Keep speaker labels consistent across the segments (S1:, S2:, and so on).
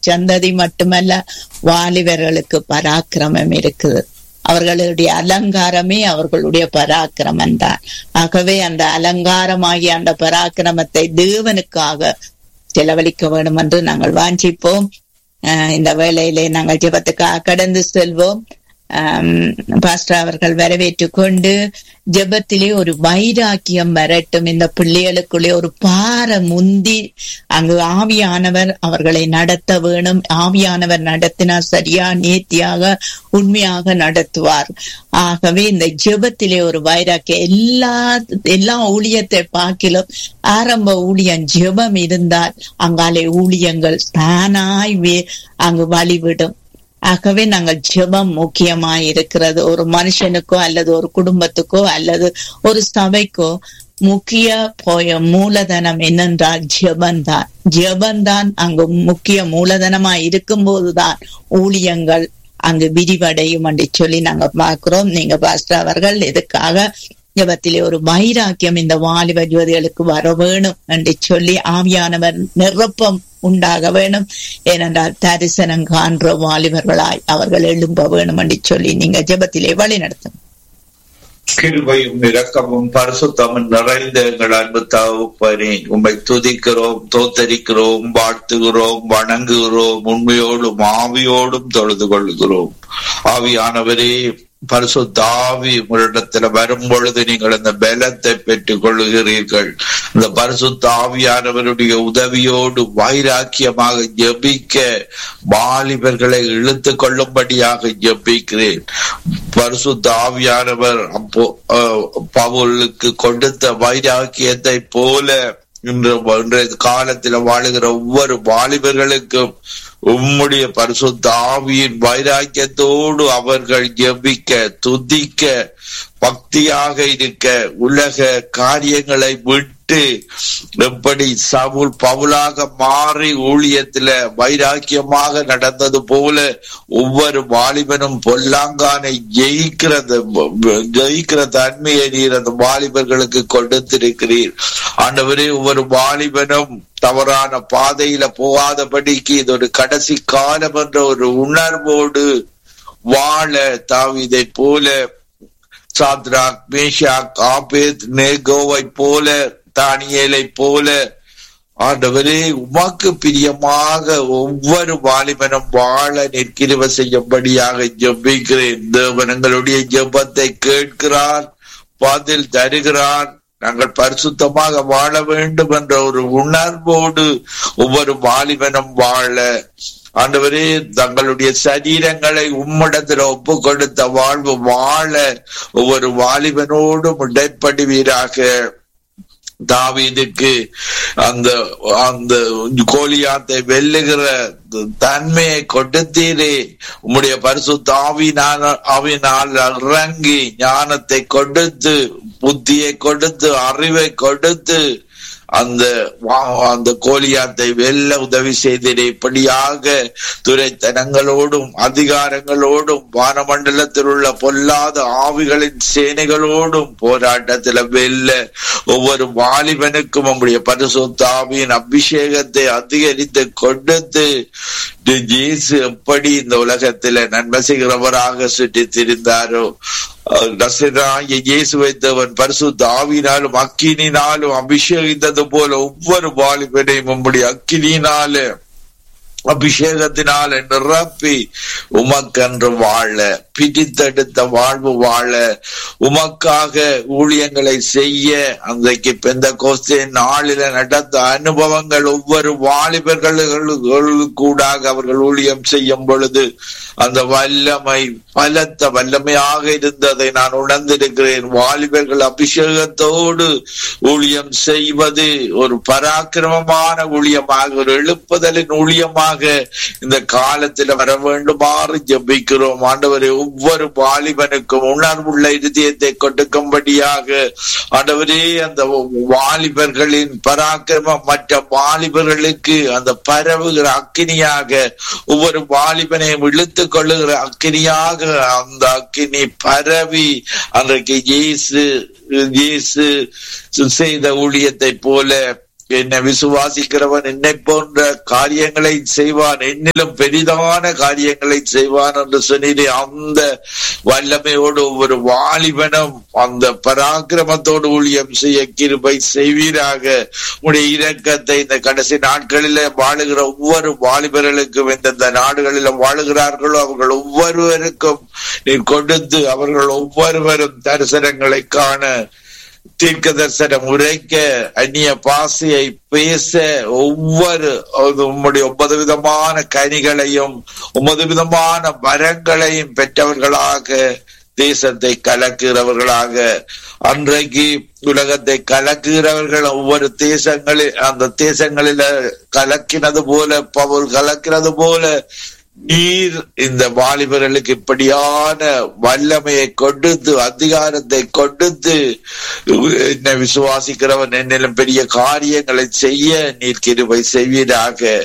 S1: சந்ததி மட்டுமல்ல வாலிபர்களுக்கு பராக்கிரமம் இருக்குது அவர்களுடைய அலங்காரமே அவர்களுடைய பராக்கிரமம் தான் ஆகவே அந்த அலங்காரமாகிய அந்த பராக்கிரமத்தை தேவனுக்காக செலவழிக்க வேண்டும் என்று நாங்கள் வாஞ்சிப்போம் அஹ் இந்த வேளையிலே நாங்கள் ஜெபத்துக்காக கடந்து செல்வோம் பாஸ்டர் அவர்கள் வரவேற்று கொண்டு ஜெபத்திலே ஒரு வைராக்கியம் வரட்டும் இந்த பிள்ளைகளுக்குள்ளே ஒரு பார முந்தி அங்கு ஆவியானவர் அவர்களை நடத்த வேணும் ஆவியானவர் நடத்தினார் சரியா நேர்த்தியாக உண்மையாக நடத்துவார் ஆகவே இந்த ஜெபத்திலே ஒரு வைராக்கியம் எல்லா எல்லா ஊழியத்தை பார்க்கிலும் ஆரம்ப ஊழியம் ஜெபம் இருந்தால் அங்காலே ஊழியங்கள் தானாய் அங்கு வழிவிடும் ஆகவே நாங்கள் ஜெபம் முக்கியமாய் இருக்கிறது ஒரு மனுஷனுக்கோ அல்லது ஒரு குடும்பத்துக்கோ அல்லது ஒரு சபைக்கோ முக்கிய போய மூலதனம் என்னென்றால் ஜெபந்தான் ஜெபந்தான் அங்கு முக்கிய மூலதனமாய் இருக்கும் போதுதான் ஊழியங்கள் அங்கு விரிவடையும் என்று சொல்லி நாங்க பார்க்கிறோம் நீங்க பாஸ்டர் அவர்கள் இதுக்காக ஜபத்திலே ஒரு வைராக்கியம் இந்த வாலிப ஜோதிகளுக்கு வர வேணும் என்று சொல்லி ஆவியானவர் நிரப்பம் உண்டாக வேணும் ஏனென்றால் தரிசனம் காண்ற வாலிபர்களாய் அவர்கள் எழும்ப வேணும் என்று சொல்லி நீங்க ஜபத்திலே வழி நடத்தும்
S2: கிருபையும் இரக்கமும் பரிசுத்தமும் நிறைந்த எங்கள் அன்பு தகப்பனே உம்மை துதிக்கிறோம் தோத்தரிக்கிறோம் வாழ்த்துகிறோம் வணங்குகிறோம் உண்மையோடும் ஆவியோடும் தொழுது கொள்கிறோம் ஆவியானவரே பரிசுத்தாவி உங்களிடத்துல வரும் பொழுது நீங்கள் அந்த பலத்தை பெற்றுக் கொள்ளுகிறீர்கள் இந்த பரிசுத்தாவியானவருடைய உதவியோடு வைராக்கியமாக ஜபிக்க வாலிபர்களை இழுத்து கொள்ளும்படியாக ஜபிக்கிறேன் பரிசுத்த ஆவியானவர் அப்போ பவுலுக்கு கொடுத்த வைராக்கியத்தை போல இன்று இன்றைய காலத்துல வாழுகிற ஒவ்வொரு வாலிபர்களுக்கும் உம்முடைய பரிசுத்த ஆவியின் வைராக்கியத்தோடு அவர்கள் ஜெபிக்க துதிக்க பக்தியாக இருக்க உலக காரியங்களை விட்டு எப்படி சவுல் பவுலாக மாறி ஊழியத்துல வைராக்கியமாக நடந்தது போல ஒவ்வொரு வாலிபனும் பொல்லாங்கானை ஜெயிக்கிறது ஜெயிக்கிற தன்மையை நீர் அந்த வாலிபர்களுக்கு கொடுத்திருக்கிறீர் ஆண்டவரே ஒவ்வொரு வாலிபனும் தவறான பாதையில போகாதபடிக்கு இது ஒரு கடைசி காலம் என்ற ஒரு உணர்வோடு வாழ தாவிதை போல சாத்ராக் மேஷாக் ஆபேத் நேகோவை போல தானியலை போல ஆண்டவரே உமக்கு பிரியமாக ஒவ்வொரு வாலிபனும் வாழ நிற்கிருவ செய்யும்படியாக ஜெபிக்கிறேன் தேவனங்களுடைய ஜெபத்தை கேட்கிறார் பதில் தருகிறார் நாங்கள் பரிசுத்தமாக வாழ வேண்டும் என்ற ஒரு உணர்வோடு ஒவ்வொரு வாலிபனும் வாழ ஆண்டவரே தங்களுடைய சரீரங்களை உம்மிடத்தில் ஒப்பு கொடுத்த வாழ்வு வாழ ஒவ்வொரு வாலிபனோடும் இடைப்படுவீராக தாவீதுக்கு அந்த அந்த கோலியாத்தை வெல்லுகிற தன்மையை கொடுத்தீரே உம்முடைய பரிசு தாவினால் அவினால் இறங்கி ஞானத்தை கொடுத்து புத்தியை கொடுத்து அறிவை கொடுத்து அந்த அந்த கோலியாத்தை வெல்ல உதவி செய்தீரே இப்படியாக துறைத்தனங்களோடும் அதிகாரங்களோடும் வானமண்டலத்தில் உள்ள பொல்லாத ஆவிகளின் சேனைகளோடும் போராட்டத்தில் வெல்ல ஒவ்வொரு வாலிபனுக்கும் நம்முடைய பரிசுத்தாவியின் அபிஷேகத்தை அதிகரித்து கொடுத்து ஜேசு எப்படி இந்த உலகத்துல நன்மை செய்கிறவராக சுற்றி திரிந்தாரோ இயேசு வைத்தவன் பரிசுத்த ஆவினாலும் அக்கினினாலும் அபிஷேகித்தது போல ஒவ்வொரு வாலிபனையும் நம்முடைய அக்கினினால அபிஷேகத்தினால நிரப்பி உமக்கன்று வாழ பிடித்தெடுத்த வாழ்வு வாழ உமக்காக ஊழியங்களை செய்ய அன்றைக்கு பெந்த கோஸ்தே நாளில நடந்த அனுபவங்கள் ஒவ்வொரு வாலிபர்களுக்கூடாக அவர்கள் ஊழியம் செய்யும் பொழுது அந்த வல்லமை பலத்த வல்லமையாக இருந்ததை நான் உணர்ந்திருக்கிறேன் வாலிபர்கள் அபிஷேகத்தோடு ஊழியம் செய்வது ஒரு பராக்கிரமமான ஊழியமாக ஒரு எழுப்புதலின் ஊழியமாக இந்த காலத்தில் வர வேண்டுமாறு ஜபிக்கிறோம் ஆண்டவரை ஒவ்வொரு வாலிபனுக்கும் உணர்வுள்ள இருதயத்தை கொடுக்கும்படியாக ஆண்டவரே அந்த வாலிபர்களின் பராக்கிரமம் மற்ற வாலிபர்களுக்கு அந்த பரவுகிற அக்கினியாக ஒவ்வொரு வாலிபனையும் இழுத்துக் கொள்ளுகிற அக்கினியாக அந்த அக்கினி பரவி அன்றைக்கு இயேசு இயேசு செய்த ஊழியத்தை போல என்னை விசுவாசிக்கிறவன் என்னை போன்ற காரியங்களை செய்வான் என்னிலும் பெரிதான காரியங்களை செய்வான் என்று சொன்னீரே அந்த வல்லமையோடு ஒவ்வொரு வாலிபனும் அந்த பராக்கிரமத்தோடு ஊழியம் செய்ய கிருபை செய்வீராக உடைய இரக்கத்தை இந்த கடைசி நாட்களில வாழுகிற ஒவ்வொரு வாலிபர்களுக்கும் எந்தெந்த நாடுகளிலும் வாழுகிறார்களோ அவர்கள் ஒவ்வொருவருக்கும் நீர் கொடுத்து அவர்கள் ஒவ்வொருவரும் தரிசனங்களை காண தீர்க்க தரிசனம் உரைக்க அந்நிய பாசையை பேச ஒவ்வொரு உம்முடைய ஒன்பது விதமான கனிகளையும் ஒன்பது விதமான வரங்களையும் பெற்றவர்களாக தேசத்தை கலக்குகிறவர்களாக அன்றைக்கு உலகத்தை கலக்குகிறவர்கள் ஒவ்வொரு தேசங்களில் அந்த தேசங்களில கலக்கினது போல பவுல் கலக்கிறது போல நீர் இந்த வாலிபர்களுக்கு இப்படியான வல்லமையை கொடுத்து அதிகாரத்தை கொடுத்து என்னை விசுவாசிக்கிறவன் என்னிலும் பெரிய காரியங்களை செய்ய நீர் கிருபை செய்வீராக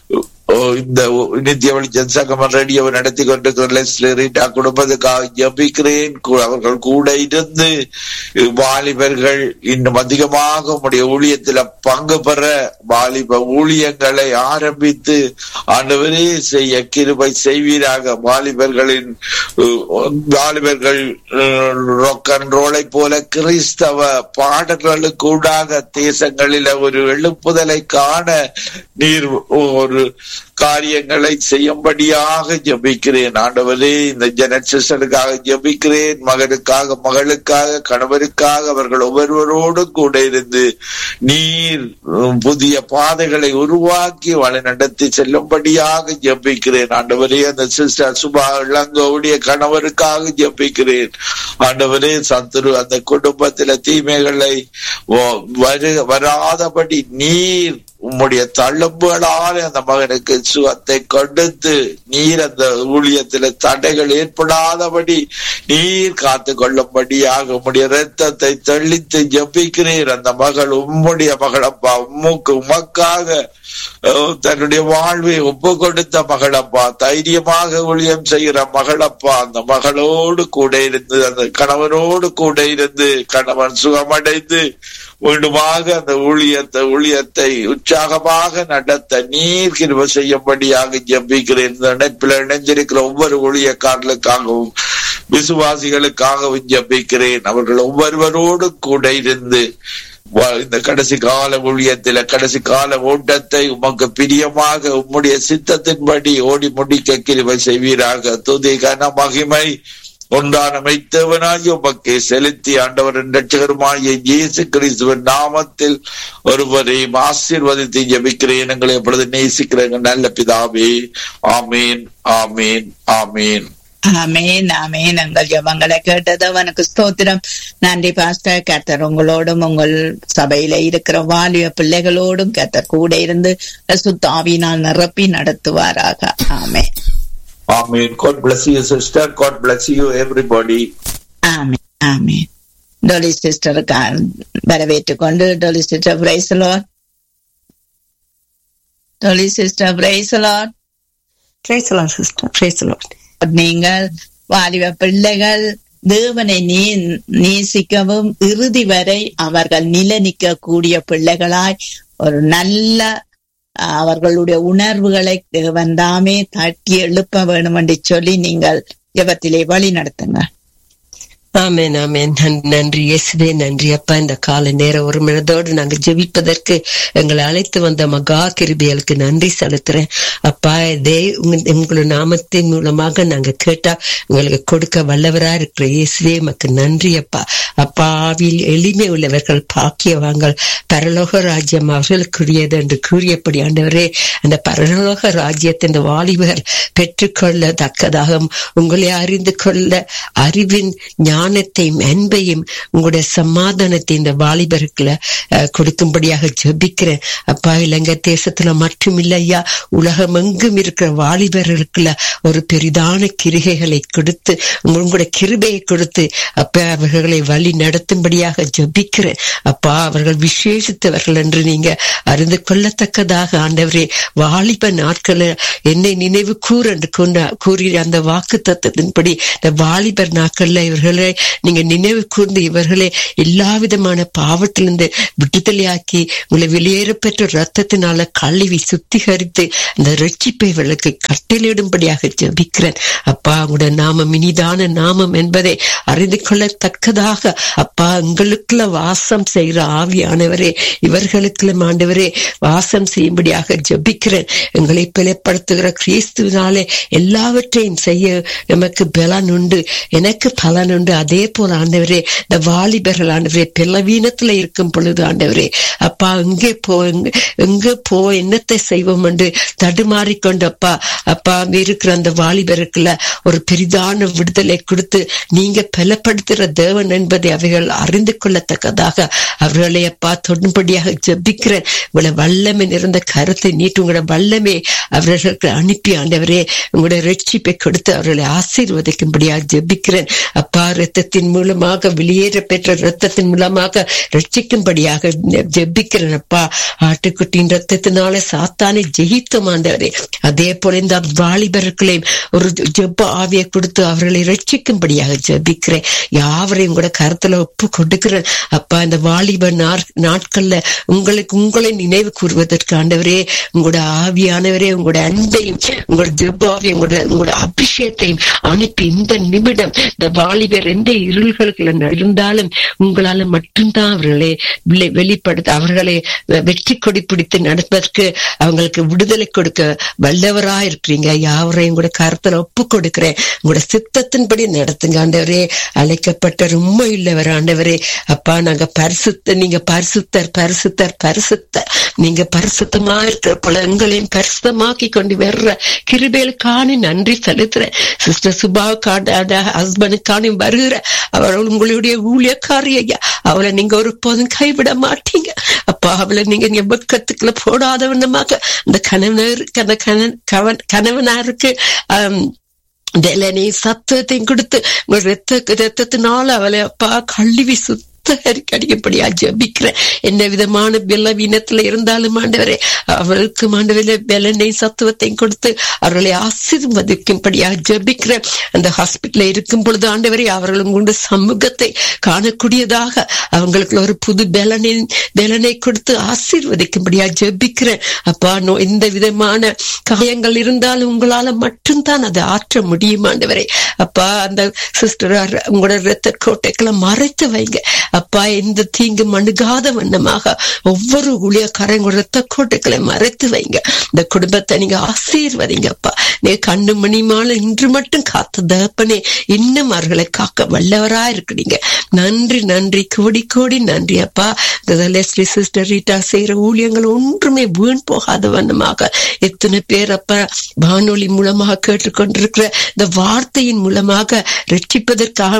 S2: இந்த நித்திய வெளிச்சம் சங்கமன் ரேடியோ நடத்தி கொண்டிருக்கிற லெஸ்லி ரீட்டா குடும்பத்துக்காக ஜபிக்கிறேன் அவர்கள் கூட இருந்து வாலிபர்கள் இன்னும் அதிகமாக உடைய ஊழியத்துல பங்கு பெற வாலிப ஊழியங்களை ஆரம்பித்து ஆண்டவரே செய்ய கிருபை செய்வீராக வாலிபர்களின் வாலிபர்கள் ரொக் அண்ட் ரோலை போல கிறிஸ்தவ பாடல்களுக்கூடாக தேசங்களில ஒரு எழுப்புதலை காண நீர் ஒரு காரியங்களை செய்யும்படியாக ஜபிக்கிறேன் ஆண்டவரே இந்த ஜெனசிஸ்டருக்காக ஜபிக்கிறேன் மகனுக்காக மகளுக்காக கணவருக்காக அவர்கள் ஒவ்வொருவரோடும் கூட இருந்து நீர் புதிய பாதைகளை உருவாக்கி வழி நடத்தி செல்லும்படியாக ஜபிக்கிறேன் ஆண்டவரே அந்த சிஸ்டர் சுபா இளங்கோடைய கணவருக்காக ஜபிக்கிறேன் ஆண்டவரே சத்துரு அந்த குடும்பத்தில தீமைகளை வரு வராதபடி நீர் உம்முடைய தள்ளும்புகளால் அந்த மகனுக்கு சுகத்தை கொடுத்து நீர் அந்த ஊழியத்தில் தடைகள் ஏற்படாதபடி நீர் காத்து கொள்ளும்படியாக உம்முடைய ரத்தத்தை தெளித்து ஜபிக்கிறீர் அந்த மகள் உம்முடைய மகளப்பா உம்முக்கு உமக்காக தன்னுடைய வாழ்வை ஒப்பு கொடுத்த மகளப்பா தைரியமாக ஊழியம் செய்கிற மகளப்பா அந்த மகளோடு கூட இருந்து அந்த கணவனோடு கூட இருந்து கணவன் சுகமடைந்து மீண்டுமாக அந்த ஊழியத்தை ஊழியத்தை உற்சாகமாக நடத்த நீர் கிருப செய்யும்படியாக ஜபிக்கிறேன் இந்த இணைப்பில் இணைஞ்சிருக்கிற ஒவ்வொரு ஊழியக்காரர்களுக்காகவும் விசுவாசிகளுக்காகவும் ஜபிக்கிறேன் அவர்கள் ஒவ்வொருவரோடு கூட இருந்து இந்த கடைசி கால ஊழியத்தில கடைசி கால ஓட்டத்தை உமக்கு பிரியமாக உம்முடைய சித்தத்தின்படி ஓடி முடிக்க கிருபை செய்வீராக துதி கன மகிமை ஒன்றான மைத்தவனாய் உமக்கு செலுத்தி ஆண்டவரின் ரட்சகருமாய இயேசு கிறிஸ்துவின் நாமத்தில் ஒருவரையும் ஆசீர்வதித்து ஜபிக்கிறேன் எங்களை எப்பொழுது நேசிக்கிறேன் நல்ல பிதாவே ஆமீன் ஆமீன் ஆமீன்
S1: ஆமேன் ஆமேன் எங்கள் ஜபங்களை கேட்டது அவனுக்கு ஸ்தோத்திரம் நன்றி பாஸ்டர் கர்த்தர் உங்களோடும் உங்கள் சபையில இருக்கிற வாலிய பிள்ளைகளோடும் கர்த்தர் கூட இருந்து சுத்தாவினால் நிரப்பி நடத்துவாராக ஆமேன்
S2: Amen. God bless you, sister. God bless you, everybody.
S1: ஆமேன் ஆமேன் டொலி சிஸ்டருக்கு வரவேற்றுக் கொண்டு Dolly sister praise the lord Dolly sister praise the lord
S3: Praise the Lord, sister. Praise the Lord.
S1: நீங்கள் வாலிப பிள்ளைகள் தேவனை நீ நேசிக்கவும் இறுதி வரை அவர்கள் நிலநிற்க கூடிய பிள்ளைகளாய் ஒரு நல்ல அவர்களுடைய உணர்வுகளை தேவன் தாமே தட்டி எழுப்ப வேணும் என்று சொல்லி நீங்கள் ஜபத்திலே வழி நடத்துங்க
S3: ஆமேன் ஆமேன் நன்றி இயேசுவே நன்றி அப்பா இந்த கால நேரம் ஒரு மனதோடு நாங்க ஜெபிப்பதற்கு எங்களை அழைத்து வந்த மகா கிருபிகளுக்கு நன்றி செலுத்துறேன் அப்பா இதே உங்களோட நாமத்தின் மூலமாக நாங்க கேட்டா உங்களுக்கு கொடுக்க வல்லவரா இருக்கிற இயேசுவே மக்கு நன்றி அப்பா அப்பாவில் எளிமை உள்ளவர்கள் பாக்கியவாங்கள் பரலோக ராஜ்யம் அவர்களுக்குரியது என்று கூறியபடி ஆண்டவரே அந்த பரலோக ராஜ்யத்தை இந்த வாலிபர் பெற்றுக்கொள்ளத்தக்கதாக உங்களை அறிந்து கொள்ள அறிவின் ஞானத்தையும் அன்பையும் உங்களுடைய சமாதானத்தை இந்த வாலிபருக்குள்ள கொடுக்கும்படியாக ஜபிக்கிறேன் அப்பா இலங்கை தேசத்துல மட்டும் இல்லையா உலகம் எங்கும் இருக்கிற வாலிபர்களுக்குள்ள ஒரு பெரிதான கிருகைகளை கொடுத்து உங்களுடைய கிருபையை கொடுத்து அப்பா அவர்களை வழி நடத்தும்படியாக ஜபிக்கிறேன் அப்பா அவர்கள் விசேஷித்தவர்கள் என்று நீங்க அறிந்து கொள்ளத்தக்கதாக ஆண்டவரே வாலிப நாட்களை என்னை நினைவு கூற என்று கூறிய அந்த வாக்கு தத்துவத்தின்படி இந்த வாலிபர் நாட்கள்ல இவர்களை நீங்க நினைவு கூர்ந்து இவர்களை எல்லா விதமான பாவத்திலிருந்து விடுதலையாக்கி உங்களை வெளியேற பெற்ற ரத்தத்தினால கழுவி சுத்திகரித்து அந்த ரட்சிப்பை இவர்களுக்கு கட்டளையிடும்படியாக ஜெபிக்கிறேன் அப்பா உங்களுடைய நாமம் இனிதான நாமம் என்பதை அறிந்து கொள்ளத்தக்கதாக அப்பா எங்களுக்குள்ள வாசம் செய்கிற ஆவியானவரே இவர்களுக்குள்ள ஆண்டவரே வாசம் செய்யும்படியாக ஜெபிக்கிறேன் எங்களை பிழைப்படுத்துகிற கிறிஸ்துவினாலே எல்லாவற்றையும் செய்ய எமக்கு பலன் உண்டு எனக்கு பலன் உண்டு அதே போல ஆண்டவரே இந்த வாலிபர்கள் ஆண்டவரே பிளவீனத்துல இருக்கும் பொழுது ஆண்டவரே அப்பா எங்கே போ எங்க- எங்க போ என்னத்தை செய்வோம் என்று தடுமாறிக்கொண்டு அப்பா அப்பா அங்க இருக்கிற அந்த வாலிபருக்குள்ள ஒரு பெரிதான விடுதலை கொடுத்து நீங்க பலப்படுத்துகிற தேவன் என்பதை அவைகள் அறிந்து கொள்ளத்தக்கதாக அவர்களை அப்பா தொடும்படியாக ஜெபிக்கிறேன் உங்களை வல்லமை நிறைந்த கருத்தை நீட்டு உங்களோட வல்லமை அவர்களுக்கு அனுப்பி ஆண்டவரே உங்களுடைய ரட்சிப்பை கொடுத்து அவர்களை ஆசீர்வதிக்கும்படியாக ஜெபிக்கிறேன் அப்பா ரத்தத்தின் மூலமாக வெளியேற பெற்ற ரத்தத்தின் மூலமாக ரட்சிக்கும்படியாக ஜெபிக்கிறேன் அப்பா ஆட்டுக்குட்டியின் ரத்தத்தினால சாத்தானை ஜெயித்தோம் ஆண்டவரே அதே போல இந்த வாலிபர்களையும் ஒரு ஜெப ஆவியை கொடுத்து அவர்களை ரட்சிக்கும்படியாக ஜெபிக்கிறேன் யாவரையும் கூட கருத்துல ஒப்பு கொடுக்கிறேன் அப்பா இந்த வாலிப நாற்- நாட்கள்ல உங்களுக்கு உங்களை நினைவு கூறுவதற்கு ஆண்டவரே உங்களோட ஆவியானவரே உங்களோட அன்பையும் உங்களோட ஜெபாவையும் உங்களோட உங்களோட அபிஷேகத்தையும் அனுப்பி இந்த நிமிடம் இந்த வாலிபர் எந்த இருள்களுக்குள்ள இருந்தாலும் உங்களால மட்டும்தான் அவர்களை வெளி- வெளிப்படுத்த அவர்களை வெற்றி கொடி பிடித்து நடப்பதற்கு அவங்களுக்கு விடுதலை கொடுக்க வல்லவரா இருக்கிறீங்க யாவரையும் கூட கருத்துல ஒப்பு கொடுக்கிறேன் உங்களோட சித்தத்தின்படி நடத்துங்க ஆண்டவரே அழைக்கப்பட்ட உண்மை இல்லவர் ஆண்டவரே அப்பா நாங்க பரிசுத்த நீங்க பரிசுத்தர் பரிசுத்தர் பரிசுத்தர் நீங்க பரிசுத்தமா இருக்கிற போல எங்களையும் பரிசுத்தமாக்கி கொண்டு வர்ற கிருபேலுக்கான நன்றி செலுத்துறேன் சிஸ்டர் சுபா ஹஸ்பண்டுக்கான வருகிற அவர் உங்களுடைய ஊழியக்காரி ஐயா அவளை நீங்க ஒரு போதும் கைவிட மாட்டீங்க அப்பா அவளை நீங்க எவ்வக்கத்துக்குள்ள போடாதவண்ணமாக அந்த கணவனருக்கு அந்த கணவன் கவன் கணவனாருக்கு ஆம், வேலனை சத்துவத்தையும் கொடுத்து உங்க ரத்த ரத்தத்தினால அவளை அப்பா கழுவி சுத்த அடிக்கப்படியா ஜபிக்கிறேன் என்ன விதமான பலவீனத்துல இருந்தாலும் ஆண்டவரே அவளுக்கு ஆண்டவரே பலனை சத்துவத்தையும் கொடுத்து அவர்களை ஆசீர்வதிக்கும்படியா ஜபிக்கிறேன் அந்த ஹாஸ்பிட்டல்ல இருக்கும் பொழுது ஆண்டவரே அவர்களும் கொண்டு சமூகத்தை காணக்கூடியதாக அவங்களுக்கு ஒரு புது பலனை பலனை கொடுத்து ஆசீர்வதிக்கும்படியா ஜபிக்கிறேன் அப்பா நோ எந்த விதமான காயங்கள் இருந்தாலும் உங்களால மட்டும்தான் அதை ஆற்ற முடியும் ஆண்டவரே அப்பா அந்த சிஸ்டர் உங்களோட ரத்த கோட்டைகளை மறைத்து வைங்க அப்பா எந்த தீங்கு மணுகாத வண்ணமாக ஒவ்வொரு ஊழியக்காரங்க ரத்த கோட்டைகளை மறைத்து வைங்க இந்த குடும்பத்தை நீங்க ஆசீர்வதிங்க அப்பா நீ கண்ணு மணிமால இன்று மட்டும் காத்த தகப்பனே இன்னும் அவர்களை காக்க வல்லவரா இருக்கிறீங்க நன்றி நன்றி கோடி கோடி நன்றி அப்பா லெஸ்லி சிஸ்டர் ரீட்டா செய்யற ஊழியங்கள் ஒன்றுமே வீண் போகாத வண்ணமாக எத்தனை பேர் அப்ப வானொலி மூலமாக கேட்டுக்கொண்டிருக்கிற இந்த வார்த்தையின் மூலமாக ரட்சிப்பதற்காக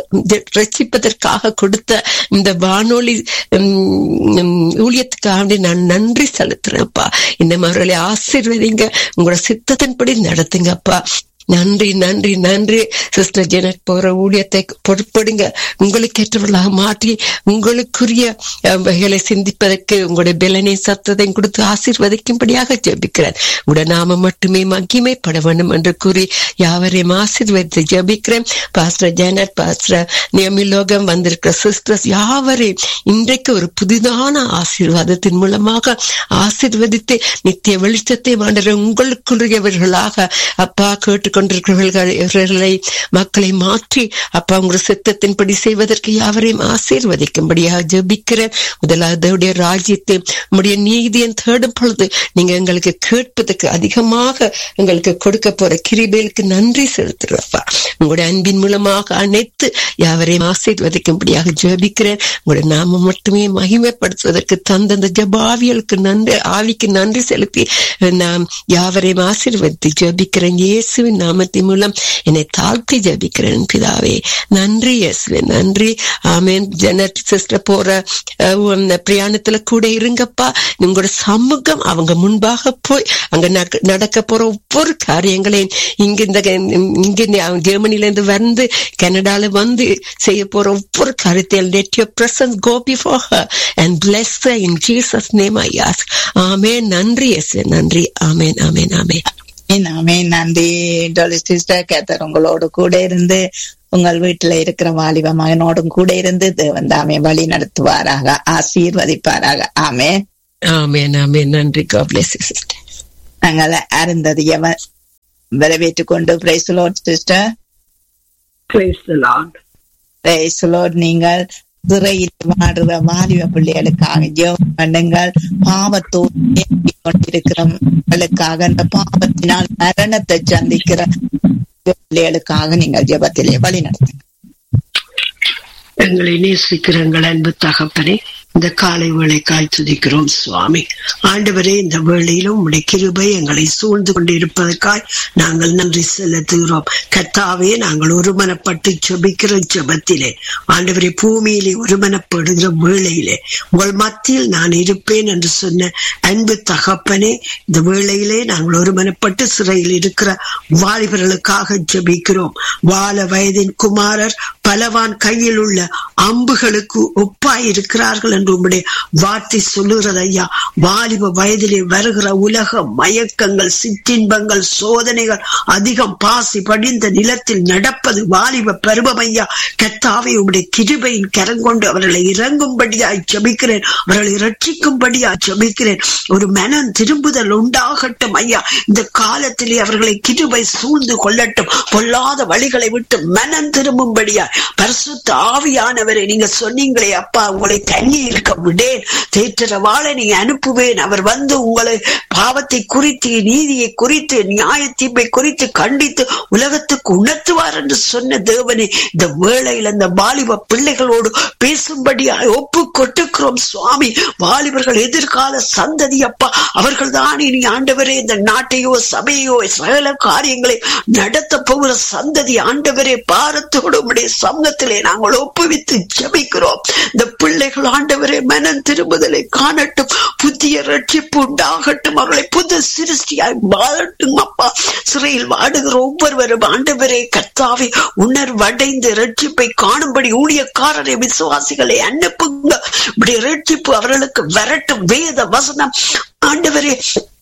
S3: ரட்சிப்பதற்காக கொடுத்த இந்த வானொலி உம், உம், ஊழியத்துக்காக வேண்டி நான் நன்றி செலுத்துறேன்ப்பா இன்னும் அவர்களை ஆசீர்வதிங்க உங்களோட சித்தத்தின்படி நடத்துங்கப்பா நன்றி நன்றி நன்றி சிஸ்டர் ஜெனட் போற ஊழியத்தை பொறுப்படுங்க உங்களுக்கு ஏற்றவர்களாக மாற்றி உங்களுக்குரிய அஹ், வகைகளை சிந்திப்பதற்கு உங்களுடைய பலனை சத்தத்தையும் கொடுத்து ஆசீர்வதிக்கும்படியாக ஜெபிக்கிறேன் உடைய நாம மட்டுமே மகிமைப்பட வேண்டும் என்று கூறி யாவரையும் ஆசீர்வதித்து ஜெபிக்கிறேன் பாஸ்டர் ஜெனட் பாஸ்டர் நியமிலோகம் வந்திருக்கிற சிஸ்டர்ஸ் யாவரையும் இன்றைக்கு ஒரு புதிதான ஆசீர்வாதத்தின் மூலமாக ஆசீர்வதித்து நித்திய வெளிச்சத்தை மாண்டற உங்களுக்குரியவர்களாக அப்பா கேட்டுக்கொண்டிருக்கிறவர்கள் இவர்களை மக்களை மாற்றி அப்பா உங்களுடைய சித்தத்தின்படி செய்வதற்கு யாவரையும் ஆசீர்வதிக்கும்படியாக ஜெபிக்கிறேன் முதலாவது அவருடைய ராஜ்யத்தை உடைய நீதியை தேடும் பொழுது நீங்க எங்களுக்கு கேட்பதற்கு அதிகமாக எங்களுக்கு கொடுக்க போற கிரிபேலுக்கு நன்றி செலுத்துறப்பா உங்களுடைய அன்பின் மூலமாக அனைத்து யாவரையும் ஆசீர்வதிக்கும்படியாக ஜெபிக்கிறேன் உங்களுடைய நாம மட்டுமே மகிமைப்படுத்துவதற்கு தந்தந்த ஜபாவியலுக்கு நன்றி ஆவிக்கு நன்றி செலுத்தி நாம் யாவரையும் ஆசீர்வதித்து ஜெபிக்கிறேன் இயேசுவின் நாமத்தின் மூலம் என்னை தாழ்த்தி ஜெபிக்கிறேன் பிதாவே நன்றி இயேசுவே நன்றி ஆமேன் ஜெனட் சிஸ்டர் போற அஹ், அந்த பிரயாணத்துல கூட இருங்கப்பா உங்களோட சமூகம் அவங்க முன்பாக போய் அங்க நட- நடக்க போற ஒவ்வொரு காரியங்களையும் இங்க இந்த இங்க இந்த ஜெர்மனில இருந்து வந்து கனடால வந்து செய்ய போற ஒவ்வொரு காரியத்தையும் let your presence go before her and bless her in Jesus name I ask ஆமென் நன்றி இயேசுவே நன்றி ஆமென் ஆமென் ஆமென்
S1: நாமே நன்றி டொலி சிஸ்டர் கேத்தர் உங்களோடு கூட இருந்து உங்கள் வீட்டுல இருக்கிற வாலிப மகனோடும் கூட இருந்து தேவன் தாமே வழி நடத்துவாராக ஆசீர்வதிப்பாராக ஆமே
S3: ஆமென் ஆமென் நன்றி God bless you sister
S1: நாங்கள் அருந்ததிய வரவேற்றுக் கொண்டு praise lord sister
S4: Praise the Lord.
S1: Praise lord நீங்கள் சிறையில் வாடுற வாலிப பிள்ளைகளுக்காக ஜெபம் பண்ணுங்கள் பாவத்தோடு கொண்டிருக்கிறவர்களுக்காக அந்த பாவத்தினால் மரணத்தை சந்திக்கிற பிள்ளைகளுக்காக நீங்கள் ஜெபத்திலே வழி நடத்துங்க
S4: எங்களை நேசிக்கிற எங்கள் அன்பு தகப்பனே இந்த காலை வேளைக்காய் துதிக்கிறோம் சுவாமி ஆண்டவரே இந்த வேளையிலும் உடைய கிருபை எங்களை சூழ்ந்து கொண்டிருப்பதற்காய் நாங்கள் நன்றி செலுத்துகிறோம் கத்தாவே நாங்கள் ஒருமனப்பட்டு ஜெபிக்கிற ஜெபத்திலே ஆண்டவரே பூமியிலே ஒருமனப்படுகிற வேளையிலே உங்கள் மத்தியில் நான் இருப்பேன் என்று சொன்ன அன்பு தகப்பனே இந்த வேளையிலே நாங்கள் ஒருமனப்பட்டு சிறையில் இருக்கிற வாலிபர்களுக்காக ஜெபிக்கிறோம் வாழ வயதின் குமாரர் பலவான் கையில் உள்ள அம்புகளுக்கு ஒப்பாய் இருக்கிறார்கள் என்று உம்முடைய வார்த்தை சொல்லுகிறது ஐயா வாலிப வயதிலே வருகிற உலக மயக்கங்கள் சிற்றின்பங்கள் சோதனைகள் அதிகம் பாசி படிந்த நிலத்தில் நடப்பது வாலிப பருவம் ஐயா கத்தாவை உம்முடைய கிருபையின் கரங்கொண்டு அவர்களை இறங்கும்படியாய் ஜபிக்கிறேன் அவர்களை ரட்சிக்கும்படியாய் ஜபிக்கிறேன் ஒரு மனம் திரும்புதல் உண்டாகட்டும் ஐயா இந்த காலத்திலே அவர்களை கிருபை சூழ்ந்து கொள்ளட்டும் பொல்லாத வழிகளை விட்டு மனம் திரும்பும்படியாய் பரிசுத்த ஆவியானவரை நீங்க சொன்னீங்களே அப்பா உங்களை தண்ணி இருக்க விடேன் தேற்றரவாளை நீங்க அனுப்புவேன் அவர் வந்து உங்களை பாவத்தை குறித்து நீதியை குறித்து நியாய தீர்ப்பை குறித்து கண்டித்து உலகத்துக்கு உணர்த்துவார் என்று சொன்ன தேவனே இந்த வேளையில் அந்த வாலிப பிள்ளைகளோடு பேசும்படியாய் ஒப்பு கொட்டுக்கிறோம் சுவாமி வாலிபர்கள் எதிர்கால சந்ததி அப்பா அவர்கள் தான் இனி ஆண்டவரே இந்த நாட்டையோ சபையோ சகல காரியங்களை நடத்த போகிற சந்ததி ஆண்டவரே பாரத்தோடு உடைய சமூகத்திலே நாங்கள் ஒப்புவித்து ஜபிக்கிறோம் இந்த பிள்ளைகள் ஆண்டவரே மனம் திரும்புதலை காணட்டும் புதிய ரட்சிப்பு உண்டாகட்டும் அவர்களை புது சிருஷ்டியாய் வாழட்டும் அப்பா சிறையில் வாடுகிற ஒவ்வொருவரும் ஆண்டவரே கர்த்தாவே உணர்வடைந்து ரட்சிப்பை காணும்படி ஊழியக்காரரை விசுவாசிகளை அனுப்புங்க இப்படி ரட்சிப்பு அவர்களுக்கு வரட்டும் வேத வசனம் ஆண்டவரே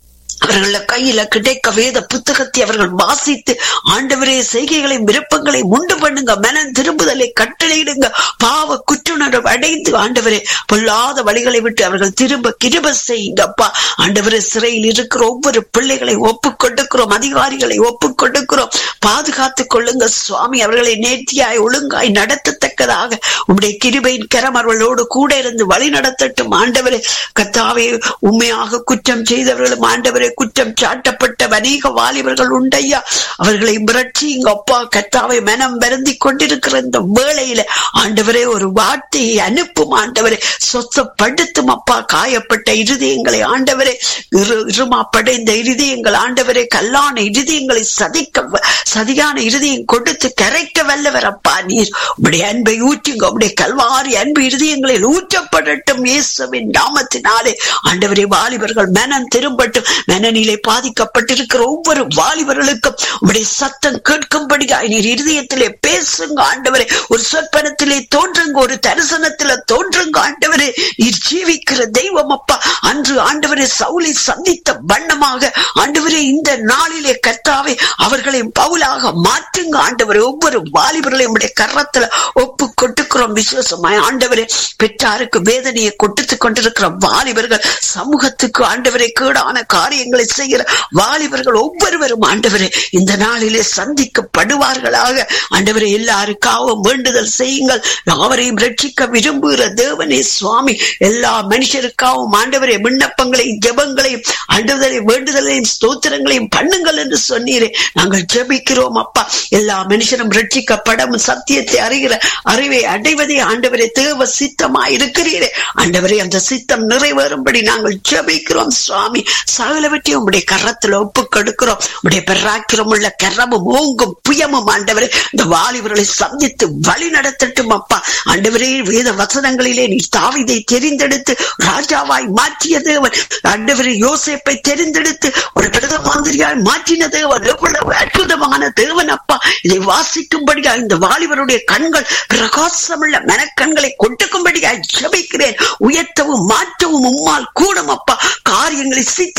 S4: அவர்கள கையில கிடைக்க வேத புத்தகத்தை அவர்கள் வாசித்து ஆண்டவரே செய்கைகளை விருப்பங்களை உண்டு பண்ணுங்க மனம் திரும்புதலை கட்டளையிடுங்க பாவ குற்றுணர்வு அடைந்து ஆண்டவரே பொல்லாத வழிகளை விட்டு அவர்கள் திரும்ப கிருப செய்யுங்க அப்பா ஆண்டவரே சிறையில் இருக்கிற ஒவ்வொரு பிள்ளைகளை ஒப்பு கொடுக்கிறோம் அதிகாரிகளை ஒப்பு கொடுக்கிறோம் பாதுகாத்து கொள்ளுங்க சுவாமி அவர்களை நேர்த்தியாய் ஒழுங்காய் நடத்தத்தக்கதாக உம்முடைய கிருபையின் கரம் அவர்களோடு கூட இருந்து வழி நடத்தட்டும் ஆண்டவரே கத்தாவே உண்மையாக குற்றம் செய்தவர்களும் ஆண்டவரே குற்றம் சாட்டப்பட்ட அநேக வாலிபர்கள் உண்டையா அவர்களை மிரட்சிங்க அப்பா கத்தாவை மனம் வருந்தி கொண்டிருக்கிற இந்த வேளையில ஆண்டவரே ஒரு வார்த்தையை அனுப்பும் ஆண்டவரே சொத்தப்படுத்தும் அப்பா காயப்பட்ட இருதயங்களை ஆண்டவரே இரு- இருமா படைந்த இருதயங்கள் ஆண்டவரே கல்லான இருதயங்களை சதிக்க சதியான இருதயம் கொடுத்து கரைக்க வல்லவர் அப்பா நீர் உடைய அன்பை ஊற்றுங்க உடைய கல்வாரி அன்பு இருதயங்களில் ஊற்றப்படட்டும் இயேசுவின் நாமத்தினாலே ஆண்டவரே வாலிபர்கள் மனம் திரும்பட்டும் மனநிலை பாதிக்கப்பட்டிருக்கிற ஒவ்வொரு வாலிபர்களுக்கும் உடைய சத்தம் கேட்கும்படியாய் நீர் இருதயத்திலே பேசுங்க ஆண்டவரே ஒரு சொற்பனத்திலே தோன்றுங்க ஒரு தரிசனத்திலே தோன்றுங்க ஆண்டவரே நீர் ஜீவிக்கிற தெய்வம் அப்பா அன்று ஆண்டவரே சவுலை சந்தித்த வண்ணமாக ஆண்டவரே இந்த நாளிலே கர்த்தாவே அவர்களை பவுலாக மாற்றுங்க ஆண்டவரே ஒவ்வொரு வாலிபர்களையும் உடைய கரத்துல ஒப்பு கொட்டுக்கிறோம் விசுவாசமாய் ஆண்டவரே பெற்றாருக்கு வேதனையை கொட்டுத்துக் கொண்டிருக்கிற வாலிபர்கள் சமூகத்துக்கு ஆண்டவரை கேடான காரியங்களை செய்கிற வாலிபர்கள் ஒவ்வொருவரும் ஆண்டவரே இந்த நாளிலே சந்திக்கப்படுவார்களாக ஆண்டவரை எல்லாருக்காகவும் வேண்டுதல் செய்யுங்கள் யாவரையும் ரட்சிக்க விரும்புகிற தேவனே சுவாமி எல்லா மனுஷருக்காகவும் ஆண்டவரே விண்ணப்பங்களையும் ஜெபங்களையும் ஆண்டவரை வேண்டுதலையும் ஸ்தோத்திரங்களையும் பண்ணுங்கள் என்று சொன்னீரே நாங்கள் ஜெபிக்கிறோம் அப்பா எல்லா மனுஷரும் ரட்சிக்கப்படவும் சத்தியத்தை அறிகிற அறிவை அடைவதே ஆண்டவரே தேவ சித்தமா இருக்கிறீரே ஆண்டவரே அந்த சித்தம் நிறைவேறும்படி நாங்கள் ஜெபிக்கிறோம் சுவாமி சகலவற்றையும் உடைய கரத்துல ஒப்பு கொடுக்கிறோம் உடைய பெறாக்கிரம் உள்ள கரமும் ஓங்கும் புயமும் ஆண்டவரே இந்த வாலிபர்களை சந்தித்து வழி நடத்தட்டும் அப்பா ஆண்டவரே வேத வசனங்களிலே நீ தாவிதை தெரிந்தெடுத்து ராஜாவாய் மாற்றிய தேவன் ஆண்டவரே யோசேப்பை தெரிந்தெடுத்து ஒரு பிரதமாந்திரியாய் மாற்றின தேவன் எவ்வளவு அற்புதமான தேவன் அப்பா இதை வாசிக்கும்படியா இந்த வாலிபருடைய கண்கள் பிரகாசமுள்ள மனக்கண்களை கொட்டுக்கும்படியாய் ஜெபிக்கிறேன் உயர்த்தவும் மாற்றவும் உம்மால் கூடும் அப்பா காரியங்களை சித்திக்க உம்மால்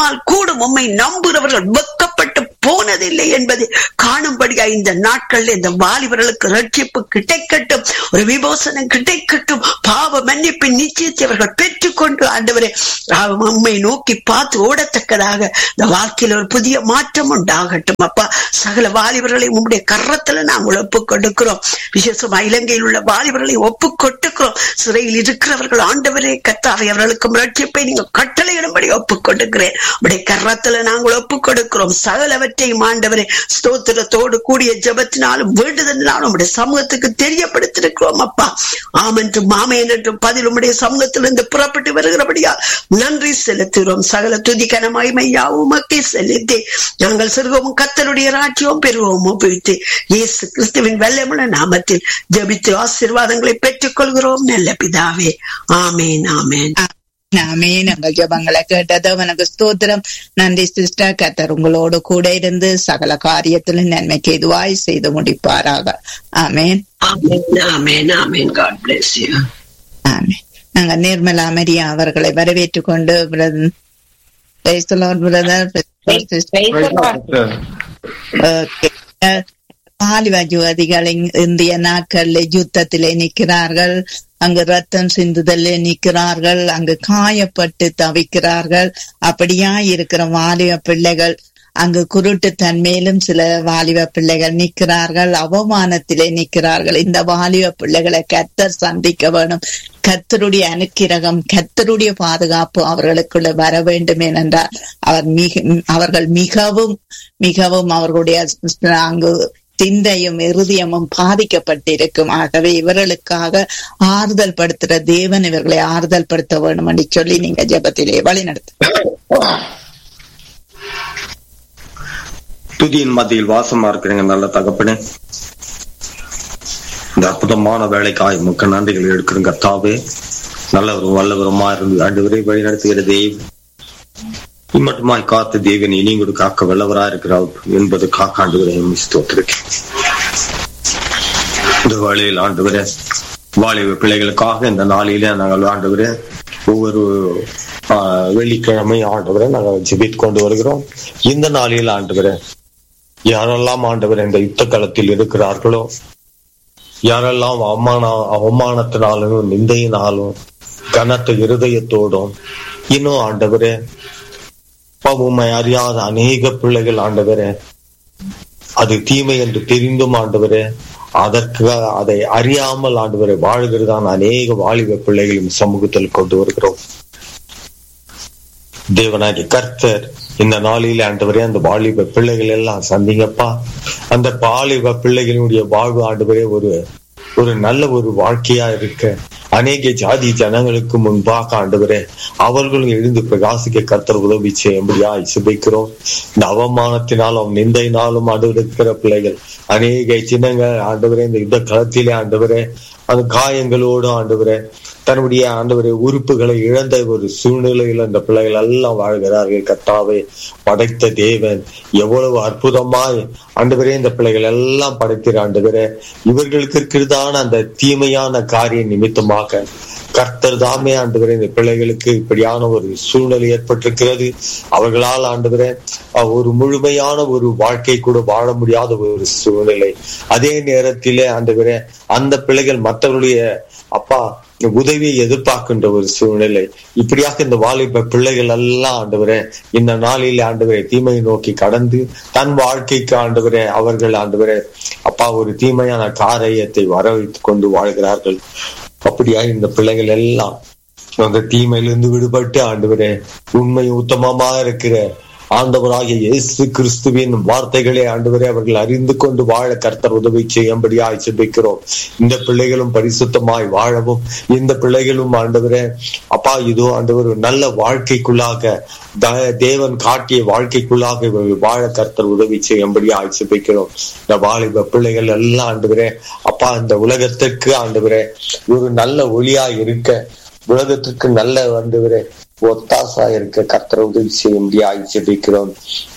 S4: என்னால் கூடும் உம்மை நம்புகிறவர்கள் வெக்கப்பட்டு போனதில்லை என்பதை காணும்படியா இந்த நாட்கள்ல இந்த வாலிபர்களுக்கு ரட்சிப்பு கிடைக்கட்டும் ஒரு விமோசனம் கிடைக்கட்டும் பாவ மன்னிப்பின் நிச்சயத்தை அவர்கள் பெற்றுக்கொண்டு ஆண்டவரே உண்மை நோக்கி பார்த்து ஓடத்தக்கதாக இந்த வாழ்க்கையில ஒரு புதிய மாற்றம் உண்டாகட்டும் அப்பா சகல வாலிபர்களை உங்களுடைய கரத்துல நாங்கள் ஒப்புக் கொடுக்கிறோம் விசேஷமா இலங்கையில் உள்ள வாலிபர்களை ஒப்புக் கொடுக்கிறோம் சிறையில் இருக்கிறவர்கள் ஆண்டவரே கத்தாவை அவர்களுக்கும் ரட்சிப்பை நீங்க கட்டளையிடும்படி ஒப்புக் கொடுக்கிறேன் உடைய கரத்துல நாங்கள் ஒப்புக் கொடுக்கிறோம் சகலவற்றையும் ஆண்டவரே ஸ்தோத்திரத்தோடு கூடிய ஜபத்தினாலும் வேண்டுதலினாலும் உடைய சமூகத்துக்கு தெரியப்படுத்திருக்கிறோம் அப்பா ஆமென்றும் மாமேன் என்றும் பதில் உடைய சமூகத்திலிருந்து புறப்பட்டு வருகிறபடியா நன்றி செலுத்துகிறோம் சகல துதிக்கன மகிமையாவும் மக்கை செலுத்தி நாங்கள் சிறுகவும் கத்தருடைய ராஜ்யവും பெறுவோமோ பிடித்து இயேசு கிறிஸ்துவின் வெள்ளமுள்ள நாமத்தில் ஜபித்து ஆசீர்வாதங்களை பெற்றுக் கொள்கிறோம் நல்ல பிதாவே ஆமேன் ஆமேன்
S1: நாமே நாங்கள் ஜபங்களை கேட்டது உனக்கு ஸ்தோத்திரம் நன்றி சிஸ்டர் கத்தர் உங்களோடு கூட இருந்து சகல காரியத்திலும் நன்மைக்கு எதுவாய் செய்து முடிப்பாராக ஆமேன்
S4: ஆமேன் ஆமேன் ஆமேன் காட் பிளஸ் யூ
S1: ஆமேன் நாங்க நிர்மலா மரியா அவர்களை வரவேற்றுக் கொண்டு brother- Praise the Lord, brother. Okay. அஹ், வாலிப யுவதிகள் இங்- இந்திய நாட்களில் யுத்தத்திலே நிற்கிறார்கள் அங்கு ரத்தம் சிந்துதலே நிற்கிறார்கள் அங்கு காயப்பட்டு தவிக்கிறார்கள் அப்படியா இருக்கிற வாலிப பிள்ளைகள் அங்கு குருட்டு தன்மையிலும் சில வாலிப பிள்ளைகள் நிற்கிறார்கள் அவமானத்திலே நிற்கிறார்கள் இந்த வாலிப பிள்ளைகளை கத்தர் சந்திக்க வேணும் கத்தருடைய அனுக்கிரகம் கத்தருடைய பாதுகாப்பு அவர்களுக்குள்ள வர வேண்டும் ஏனென்றால் அவர் மிக அவர்கள் மிகவும் மிகவும் அவர்களுடைய அங்கு சிந்தையும் இருதயமும் பாதிக்கப்பட்டிருக்கும் ஆகவே இவர்களுக்காக ஆறுதல் படுத்துற தேவன் இவர்களை ஆறுதல் படுத்த வேண்டும் என்று சொல்லி நீங்க ஜெபத்திலே வழி
S5: துதியின் மத்தியில் வாசமா இருக்கிறீங்க நல்ல தகப்பனே இந்த அற்புதமான வேலைக்காய் முக்க நன்றிகள் எடுக்கிற கர்த்தாவே நல்லவரும் வல்லவருமா இருந்து ஆண்டு வழி நடத்துகிற தெய்வம் இம்மட்டுமாய் காத்து தேவன் இனி கூட காக்க வல்லவரா இருக்கிறார் என்பது காக்காண்டு ஸ்தோத்திருக்கேன் இந்த வேளையில் ஆண்டு வாலிப பிள்ளைகளுக்காக இந்த நாளிலே நாங்கள் ஆண்டு ஒவ்வொரு ஆஹ், வெள்ளிக்கிழமை ஆண்டவரை நாங்கள் ஜெபித்து கொண்டு வருகிறோம் இந்த நாளில் ஆண்டவரை யாரெல்லாம் ஆண்டவர் இந்த யுத்த களத்தில் இருக்கிறார்களோ யாரெல்லாம் அவமான அவமானத்தினாலும் நிந்தையினாலும் கனத்த இருதயத்தோடும் இன்னும் ஆண்டவரே உண்மை அறியாத அநேக பிள்ளைகள் ஆண்டவரே அது தீமை என்று தெரிந்தும் ஆண்டவரே அதற்கு அதை அறியாமல் ஆண்டவரை வாழ்கிறதான அநேக வாலிப பிள்ளைகளும் சமூகத்தில் கொண்டு வருகிறோம் தேவனாகிய கர்த்தர் இந்த நாளிலே ஆண்டவரே அந்த வாலிப பிள்ளைகள் எல்லாம் சந்திங்கப்பா அந்த வாலிப பிள்ளைகளுடைய வாழ்வு ஆண்டவரே ஒரு ஒரு நல்ல ஒரு வாழ்க்கையா இருக்க அநேக ஜாதி ஜனங்களுக்கு முன்பாக ஆண்டவரே அவர்களும் எழுந்து பிரகாசிக்க கர்த்தர் உதவி செய்யும்படியா சுபிக்கிறோம் இந்த அவமானத்தினாலும் நிந்தையினாலும் ஆண்டவர் இருக்கிற பிள்ளைகள் அநேக சின்னங்கள் ஆண்டவரே இந்த யுத்த களத்திலே ஆண்டவரே அந்த காயங்களோடு ஆண்டவரே தன்னுடைய ஆண்டவரை உறுப்புகளை இழந்த ஒரு சூழ்நிலையில் அந்த பிள்ளைகள் எல்லாம் வாழ்கிறார்கள் கர்த்தாவே படைத்த தேவன் எவ்வளவு அற்புதமாய் ஆண்டவரே இந்த பிள்ளைகள் எல்லாம் படைத்திரு ஆண்டவரே இவர்களுக்கு இருக்கிறதான அந்த தீமையான காரிய நிமித்தமாக கர்த்தர் தாமே ஆண்டவரே இந்த பிள்ளைகளுக்கு இப்படியான ஒரு சூழ்நிலை ஏற்பட்டிருக்கிறது அவர்களால் ஆண்டவரே அஹ், ஒரு முழுமையான ஒரு வாழ்க்கை கூட வாழ முடியாத ஒரு சூழ்நிலை அதே நேரத்திலே ஆண்டவரே அந்த பிள்ளைகள் மற்றவருடைய அப்பா உதவியை எதிர்பார்க்கின்ற ஒரு சூழ்நிலை இப்படியாக இந்த வாலிப பிள்ளைகள் எல்லாம் ஆண்டவரே இந்த நாளிலே ஆண்டவரே தீமையை நோக்கி கடந்து தன் வாழ்க்கைக்கு ஆண்டவரே அவர்கள் ஆண்டவரே அப்பா ஒரு தீமையான காரியத்தை வர வைத்துக் கொண்டு வாழ்கிறார்கள் அப்படியா இந்த பிள்ளைகள் எல்லாம் அந்த தீமையிலிருந்து விடுபட்டு ஆண்டவரே உண்மை உத்தமமா இருக்கிற ஆண்டவராகிய இயேசு கிறிஸ்துவின் வார்த்தைகளை ஆண்டவரே அவர்கள் அறிந்து கொண்டு வாழ கர்த்தர் உதவி செய்யும்படியாய் ஜெபிக்கிறோம் இந்த பிள்ளைகளும் பரிசுத்தமாய் வாழவும் இந்த பிள்ளைகளும் ஆண்டவரே அப்பா இதோ ஆண்டவர் ஒரு நல்ல வாழ்க்கைக்குள்ளாக த- தேவன் காட்டிய வாழ்க்கைக்குள்ளாக இவர்கள் வாழ கர்த்தர் உதவி செய்யும்படியாய் ஜெபிக்கிறோம் இந்த வாலிப பிள்ளைகள் எல்லாம் ஆண்டவரே அப்பா இந்த உலகத்திற்கு ஆண்டவரே ஒரு நல்ல ஒளியா இருக்க உலகத்திற்கு நல்ல ஆண்டவரே ஒத்தாசா இருக்க கர்த்தர் உதவி செய்ய முடியாது ஜெபிக்கிறோம்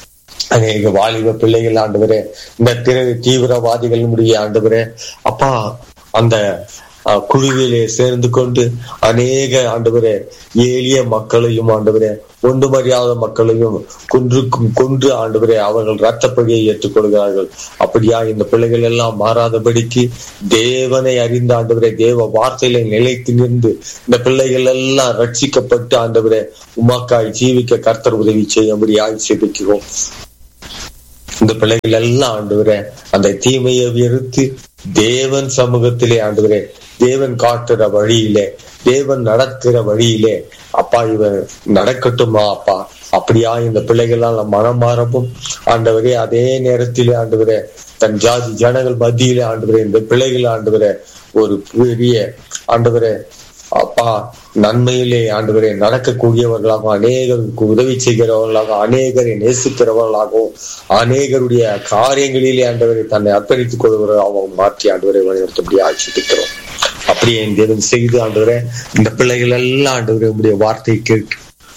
S5: அநேக வாலிப பிள்ளைகள் ஆண்டவரே இந்த திரு தீவிரவாதிகளுடைய ஆண்டவரே அப்பா அந்த அஹ், குழுவிலே சேர்ந்து கொண்டு அநேக ஆண்டவரே எளிய மக்களையும் ஆண்டவரே ஒன்றும் அறியாத மக்களையும் கொன்றுக்கும் கொன்று ஆண்டவரே அவர்கள் ரத்தப்படியை ஏற்றுக்கொள்கிறார்கள் அப்படியா இந்த பிள்ளைகள் எல்லாம் மாறாதபடிக்கு தேவனை அறிந்த ஆண்டவரே தேவ வார்த்தையில நிலைத்து நின்று இந்த பிள்ளைகள் எல்லாம் ரட்சிக்கப்பட்டு ஆண்டவரே உமாக்காய் ஜீவிக்க கர்த்தர் உதவி செய்யும்படியாய் செபிக்கிறோம் இந்த பிள்ளைகள் எல்லாம் ஆண்டவரே அந்த தீமையை வெறுத்து தேவன் சமூகத்திலே ஆண்டவரே தேவன் காட்டுற வழியிலே தேவன் நடக்கிற வழியிலே அப்பா இவன் நடக்கட்டுமா அப்பா அப்படியா இந்த பிள்ளைகளால் மனம் மாறவும் ஆண்டவரே அதே நேரத்திலே ஆண்டவரே தன் ஜாதி ஜனங்கள் மத்தியிலே ஆண்டவரே இந்த பிள்ளைகள் ஆண்டவரே ஒரு பெரிய ஆண்டவரே அப்பா நன்மையிலே ஆண்டவரை நடக்கக்கூடியவர்களாகவும் அநேகருக்கு உதவி செய்கிறவர்களாகவும் அநேகரை நேசிக்கிறவர்களாகவும் அநேகருடைய காரியங்களிலே ஆண்டவரை தன்னை அர்ப்பணித்துக் கொள்வர்களாகவும் மாற்றி ஆண்டவரை வழிநடத்தபடி ஆட்சிக்கிறோம் அப்படியே என் தேவன் செய்து ஆண்டவரே இந்த பிள்ளைகள் எல்லாம் ஆண்டவரை உடைய வார்த்தை கேட்டு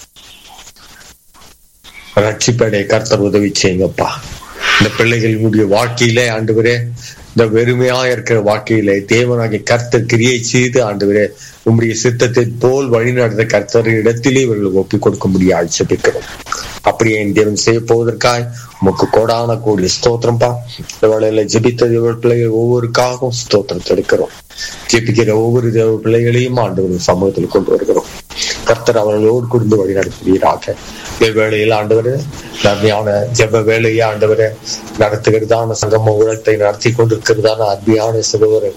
S5: ரட்சிப்படை கர்த்தர் உதவி செய்யுங்கப்பா இந்த பிள்ளைகளுடைய வாழ்க்கையிலே ஆண்டவரே இந்த வெறுமையா இருக்கிற வாழ்க்கையிலே தேவனாகிய கர்த்தர் கிரியை செய்து ஆண்டவரே உம்முடைய சித்தத்தை போல் வழி நடந்த கர்த்தர் இடத்திலே இவர்கள் ஒப்பிக் கொடுக்க முடிய ஆட்சேபிக்கிறோம் அப்படியே என் தேவன் செய்ய போவதற்காய் உமக்கு கோடான கூடிய ஸ்தோத்திரம்பா இந்த வேளையில ஜெபித்த இவள் பிள்ளைகள் ஒவ்வொருக்காகவும் ஸ்தோத்திரத்தை எடுக்கிறோம் ஜெபிக்கிற ஒவ்வொரு தேவ பிள்ளைகளையும் ஆண்டவர் சமூகத்தில் கொண்டு வருகிறோம் கர்த்தர் அவர்களோடு குடும்ப வழி நடத்துவீராக வேளையில் ஆண்டவர் நன்மையான ஜெப வேலையை ஆண்டவரை நடத்துகிறதான சங்கம ஊழத்தை நடத்தி கொண்டிருக்கிறதான அருமையான சகோதரர்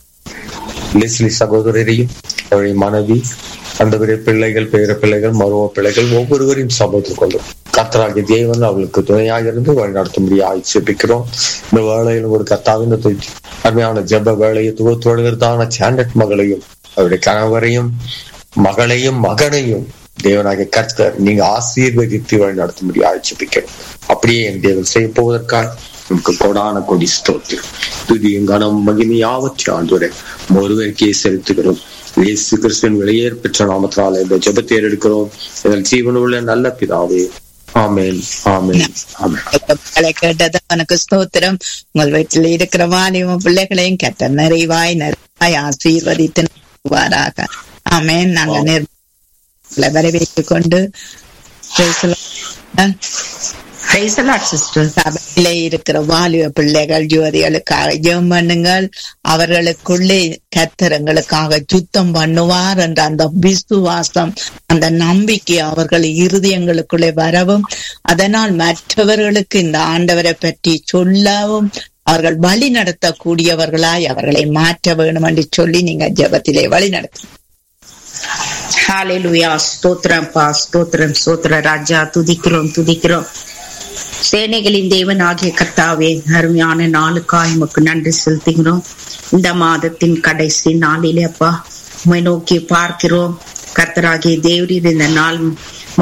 S5: லெஸ்லி சகோதரரையும் அவருடைய மனைவி ஆண்டவரே பிள்ளைகள் பேர பிள்ளைகள் மருவ பிள்ளைகள் ஒவ்வொருவரையும் சமூகத்தில் கொண்டு கர்த்தராகிய தேவன் அவளுக்கு துணையாக இருந்து வழி நடத்தும்படியாக செபிக்கிறோம் இந்த வேலையில் ஒரு கத்தாவின் அருமையான ஜெப வேலையை துவத்துவதற்கான சாண்டட் மகளையும் அவருடைய கணவரையும் மகளையும் மகனையும் தேவனாகிய கர்த்தர் நீங்க ஆசீர்வதித்து வழி நடத்தும்படி ஆட்சிப்பிக்கணும் அப்படியே என் தேவன் செய்ய போவதற்காக நமக்கு கொடான கொடி ஸ்தோத்திரம் துதியும் கனம் மகிமை யாவற்றை ஆண்டுவரை ஒருவருக்கே செலுத்துகிறோம் இயேசு கிறிஸ்துவின் வெளியேற் பெற்ற நாமத்தினால இந்த ஜெபத்தை எடுக்கிறோம் எங்கள் ஜீவனுள்ள நல்ல பிதாவே ஆமேன் ஆமேன் ஆமேன்
S1: ஜெபங்களை கேட்டது உனக்கு ஸ்தோத்திரம் உங்கள் வீட்டில் இருக்கிற வாலிப பிள்ளைகளையும் கெட்ட நிறைவாய் நிறைவாய் ஆசீர்வதித்து நடத்துவாராக ஆமேன் நாங்க நிர் வரவேற்றுக் கொண்டு praise the Lord.
S6: Praise the Lord, sister.
S1: சபையிலே இருக்கிற வாலிப பிள்ளைகள் ஜோதிகளுக்காக ஜெபம் பண்ணுங்கள் அவர்களுக்குள்ளே கத்திரங்களுக்காக சுத்தம் பண்ணுவார் என்ற அந்த விசுவாசம் அந்த நம்பிக்கை அவர்கள் இருதயங்களுக்குள்ளே வரவும் அதனால் மற்றவர்களுக்கு இந்த ஆண்டவரை பற்றி சொல்லவும் அவர்கள் வழி நடத்தக்கூடியவர்களாய் அவர்களை மாற்ற வேண்டும் என்று சொல்லி நீங்க ஜெபத்திலே வழி நடத்த
S6: Hallelujah. ஸ்தோத்திரம் பா ஸ்தோத்திரம் ஸ்தோத்திர ராஜா துதிக்கிறோம் துதிக்கிறோம் சேனைகளின் தேவன் ஆகிய கர்த்தாவே அருமையான நாளுக்காய் உமக்கு நன்றி செலுத்துகிறோம் இந்த மாதத்தின் கடைசி நாளிலே அப்பா உமை நோக்கி பார்க்கிறோம் கர்த்தராகிய தேவரீர் இந்த நாள்